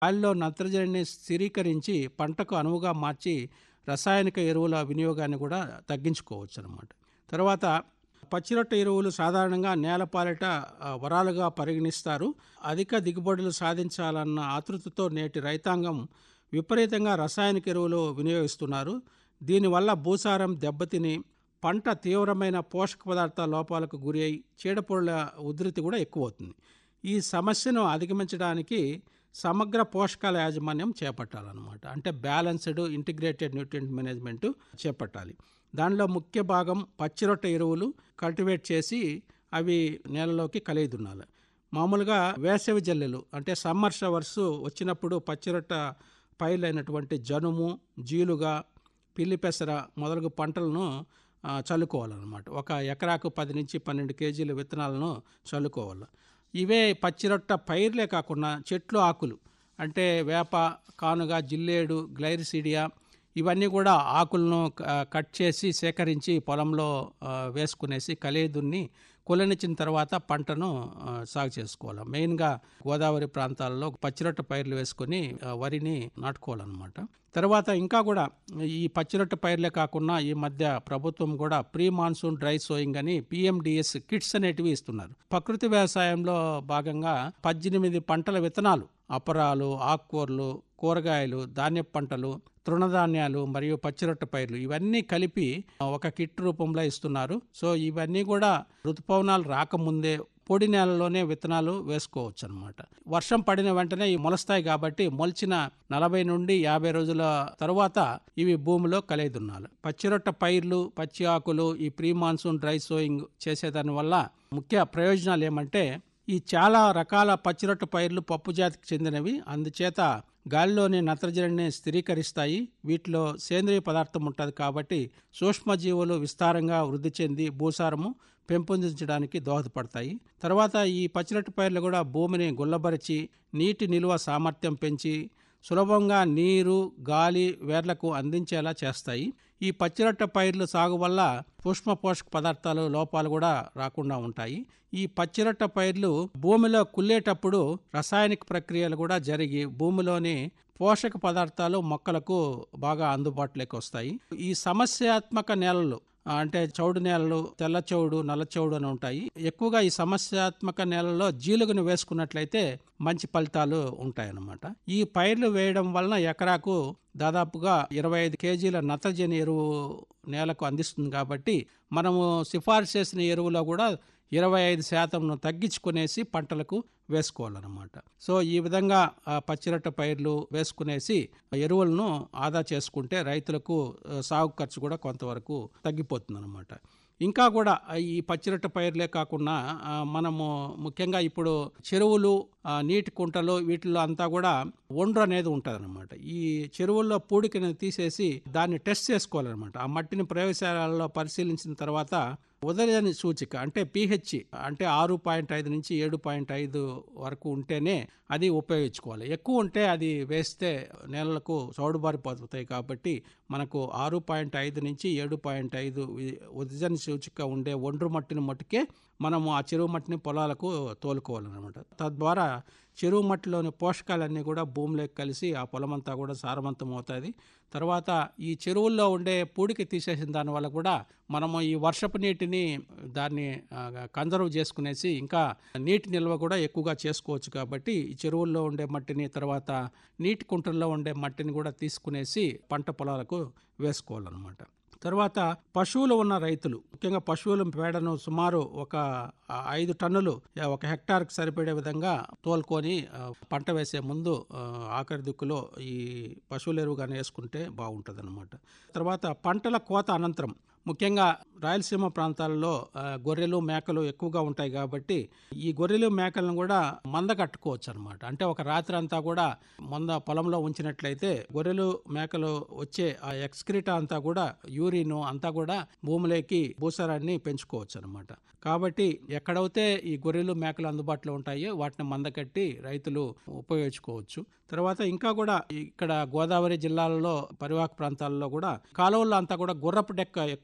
గాలిలో నత్రజనిని స్థిరీకరించి పంటకు అనువుగా మార్చి రసాయనిక ఎరువుల వినియోగాన్ని కూడా తగ్గించుకోవచ్చు అనమాట తర్వాత పచ్చిరొట్ట ఎరువులు సాధారణంగా నేలపాలిట ఆ, వరాలుగా పరిగణిస్తారు అధిక దిగుబడులు సాధించాలన్న ఆతృతతో నేటి రైతాంగం విపరీతంగా రసాయనిక ఎరువులు వినియోగిస్తున్నారు దీనివల్ల భూసారం దెబ్బతిని పంట తీవ్రమైన పోషక పదార్థాల లోపాలకు గురి అయి చీడపురుగుల ఉధృతి కూడా ఎక్కువ అవుతుంది ఈ సమస్యను అధిగమించడానికి సమగ్ర పోషకాల యాజమాన్యం చేపట్టాలన్నమాట అంటే బ్యాలెన్స్డ్ ఇంటిగ్రేటెడ్ న్యూట్రియంట్ మేనేజ్మెంట్ చేపట్టాలి దానిలో ముఖ్య భాగం పచ్చిరొట్ట ఎరువులు కల్టివేట్ చేసి అవి నేలలోకి కలిగిదున్నాలి మామూలుగా వేసవి జల్లెలు అంటే సమ్మర్ షవర్స్ వచ్చినప్పుడు పచ్చిరొట్ట పైర్లైనటువంటి జనుము జీలుగా పిల్లి పెసర మొదలగు పంటలను ఆ, చల్లుకోవాలన్నమాట ఒక ఎకరాకు పది నుంచి పన్నెండు కేజీల విత్తనాలను చల్లుకోవాలి ఇవే పచ్చిరొట్ట పైర్లే కాకుండా చెట్లు ఆకులు అంటే వేప కానుగ జిల్లేడు గ్లైరిసిడియా ఇవన్నీ కూడా ఆకులను క- కట్ చేసి సేకరించి పొలంలో ఆ, వేసుకునేసి కలిదున్ని కొలనిచ్చిన తర్వాత పంటను ఆ, సాగు చేసుకోవాలి మెయిన్గా గోదావరి ప్రాంతాల్లో పచ్చిరొట్ట పైర్లు వేసుకొని ఆ, వరిని నాటుకోవాలన్నమాట తర్వాత ఇంకా కూడా ఈ పచ్చిరొట్ట పైర్లే కాకుండా ఈ మధ్య ప్రభుత్వం కూడా ప్రీ మాన్సూన్ డ్రై సోయింగ్ అని పిఎండిఎస్ కిట్స్ అనేటివి ఇస్తున్నారు ప్రకృతి వ్యవసాయంలో భాగంగా పద్దెనిమిది పంటల విత్తనాలు అపరాలు ఆకుకూరలు కూరగాయలు ధాన్య పంటలు తృణధాన్యాలు మరియు పచ్చిరొట్ట పైర్లు ఇవన్నీ కలిపి ఒక కిట్ రూపంలో ఇస్తున్నారు సో ఇవన్నీ కూడా ఋతుపవనాలు రాకముందే పొడి నేలలోనే విత్తనాలు వేసుకోవచ్చు అనమాట వర్షం పడిన వెంటనే ఇవి మొలస్తాయి కాబట్టి మొలిచిన నలభై నుండి యాభై రోజుల తరువాత ఇవి భూమిలో కలిదున్నాలు పచ్చిరొట్ట పైర్లు పచ్చి ఆకులు ఈ ప్రీ మాన్సూన్ డ్రై సోయింగ్ చేసేదాని వల్ల ముఖ్య ప్రయోజనాలు ఏమంటే ఈ చాలా రకాల పచ్చిరొట్ట పైర్లు పప్పు జాతికి చెందినవి అందుచేత గాలిలోని నత్రజనిని స్థిరీకరిస్తాయి వీటిలో సేంద్రియ పదార్థం ఉంటుంది కాబట్టి సూక్ష్మజీవులు విస్తారంగా వృద్ధి చెంది భూసారము పెంపొందించడానికి దోహదపడతాయి తర్వాత ఈ పచ్చిరొట్ట పైర్లు కూడా భూమిని గుల్లబరిచి నీటి నిల్వ సామర్థ్యం పెంచి సులభంగా నీరు గాలి వేర్లకు అందించేలా చేస్తాయి ఈ పచ్చిరొట్ట పైర్లు సాగు వల్ల సూక్ష్మ పోషక పదార్థాలు లోపాలు కూడా రాకుండా ఉంటాయి ఈ పచ్చిరొట్ట పైర్లు భూమిలో కుళ్ళేటప్పుడు రసాయనిక ప్రక్రియలు కూడా జరిగి భూమిలోని పోషక పదార్థాలు మొక్కలకు బాగా అందుబాటులోకి వస్తాయి ఈ సమస్యాత్మక నేలలు ఆ, అంటే చౌడు నేలలు తెల్ల చౌడు నల్ల చౌడు అని ఉంటాయి ఎక్కువగా ఈ సమస్యాత్మక నేలలో జీలుగును వేసుకున్నట్లయితే మంచి ఫలితాలు ఉంటాయన్నమాట ఈ పైర్లు వేయడం వలన ఎకరాకు దాదాపుగా ఇరవై ఐదు కేజీల నత్రజని ఎరువు నేలకు అందిస్తుంది కాబట్టి మనము సిఫార్సు చేసిన ఎరువులో కూడా ఇరవై ఐదు శాతంను తగ్గించుకునేసి పంటలకు వేసుకోవాలన్నమాట సో ఈ విధంగా ఆ, పచ్చిరొట్ట పైర్లు వేసుకునేసి ఎరువులను ఆదా చేసుకుంటే రైతులకు ఆ, సాగు ఖర్చు కూడా కొంతవరకు తగ్గిపోతుంది అనమాట ఇంకా కూడా ఆ, ఈ పచ్చిరొట్ట పైర్లే కాకుండా ఆ, మనము ముఖ్యంగా ఇప్పుడు చెరువులు ఆ, నీటి కుంటలు వీటిల్లో అంతా కూడా ఒండ్రు అనేది ఉంటుంది అనమాట ఈ చెరువుల్లో పూడికని తీసేసి దాన్ని టెస్ట్ చేసుకోవాలన్నమాట ఆ మట్టిని ప్రయోగశాలలో పరిశీలించిన తర్వాత ఉదయని సూచిక అంటే పిహెచ్ అంటే ఆరు పాయింట్ ఐదు నుంచి ఏడు పాయింట్ ఐదు వరకు ఉంటేనే అది ఉపయోగించుకోవాలి ఎక్కువ ఉంటే అది వేస్తే నేలలకు చౌడుబారిపోతాయి కాబట్టి మనకు ఆరు పాయింట్ ఐదు నుంచి ఏడు పాయింట్ ఐదు ఉదజన సూచిక ఉండే ఒండ్రు మట్టిని మట్టుకే మనము ఆ చెరువు మట్టిని పొలాలకు తోలుకోవాలన్నమాట తద్వారా చెరువు మట్టిలోని పోషకాలన్నీ కూడా భూమిలోకి కలిసి ఆ పొలమంతా కూడా సారవంతం అవుతుంది తర్వాత ఈ చెరువుల్లో ఉండే పూడికి తీసేసిన దానివల్ల కూడా మనము ఈ వర్షపు నీటిని దాన్ని కన్జర్వ్ చేసుకునేసి ఇంకా నీటి నిల్వ కూడా ఎక్కువగా చేసుకోవచ్చు కాబట్టి ఈ చెరువుల్లో ఉండే మట్టిని తర్వాత నీటి కుంటల్లో ఉండే మట్టిని కూడా తీసుకునేసి పంట పొలాలకు వేసుకోవాలన్నమాట తర్వాత పశువులు ఉన్న రైతులు ముఖ్యంగా పశువుల పేడను సుమారు ఒక ఆ, ఐదు టన్నులు ఆ, ఒక హెక్టార్కి సరిపడే విధంగా తోలుకొని ఆ, పంట వేసే ముందు ఆ, ఆఖరి దిక్కులో ఈ పశువుల ఎరువు కానీ వేసుకుంటే బాగుంటుంది తర్వాత పంటల కోత అనంతరం ముఖ్యంగా రాయలసీమ ప్రాంతాల్లో ఆ, గొర్రెలు మేకలు ఎక్కువగా ఉంటాయి కాబట్టి ఈ గొర్రెలు మేకలను కూడా మంద కట్టుకోవచ్చు అనమాట అంటే ఒక రాత్రి అంతా కూడా మంద పొలంలో ఉంచినట్లయితే గొర్రెలు మేకలు వచ్చే ఆ ఎక్స్క్రిటా అంతా కూడా యూరిన్ అంతా కూడా భూమిలోకి భూసారాన్ని పెంచుకోవచ్చు అనమాట కాబట్టి ఎక్కడైతే ఈ గొర్రెలు మేకలు అందుబాటులో ఉంటాయో వాటిని మందకట్టి రైతులు ఉపయోగించుకోవచ్చు తర్వాత ఇంకా కూడా ఇక్కడ గోదావరి జిల్లాలలో పరివాహక ప్రాంతాల్లో కూడా కాలువల్లో అంతా కూడా గుర్రపు డెక్క ఎక్కువ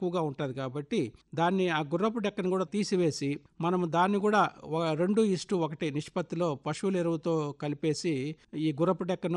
ఎక్కువగా ఉంటుంది కాబట్టి దాన్ని ఆ గుర్రపు డెక్కను కూడా తీసివేసి మనం దాన్ని కూడా ఒక రెండు ఇష్టు ఒకటి నిష్పత్తిలో పశువుల ఎరువుతో కలిపేసి ఈ గుర్రపు డెక్కను